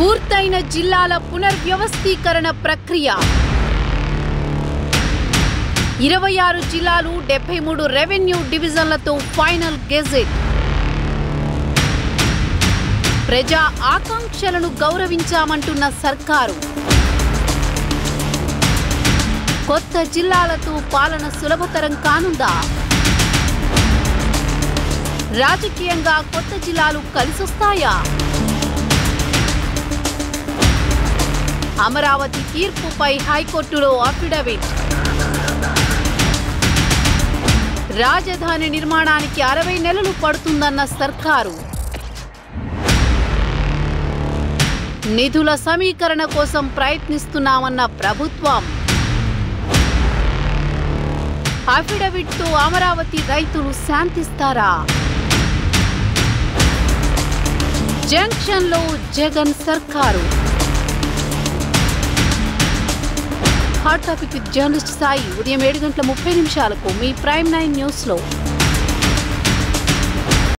పూర్తయిన జిల్లాల పునర్వ్యవస్థీకరణ ప్రక్రియ ఇరవై ఆరు జిల్లాలు డెబ్బై మూడు రెవెన్యూ డివిజన్లతో ఫైనల్ గెజెట్ ప్రజా ఆకాంక్షలను గౌరవించామంటున్న సర్కారు కొత్త జిల్లాలతో పాలన సులభతరం కానుందా రాజకీయంగా కొత్త జిల్లాలు కలిసొస్తాయా అమరావతి తీర్పుపై హైకోర్టులో అఫిడవిట్ రాజధాని నిర్మాణానికి అరవై నెలలు పడుతుందన్న సర్కారు నిధుల సమీకరణ కోసం ప్రయత్నిస్తున్నామన్న ప్రభుత్వం అఫిడవిట్తో అమరావతి రైతులు శాంతిస్తారా జంక్షన్లో జగన్ సర్కారు hot topic with journalist Sai ఉదయం ఏడు గంటల ముప్పై నిమిషాలకు మీ ప్రైమ్ నైన్ న్యూస్లో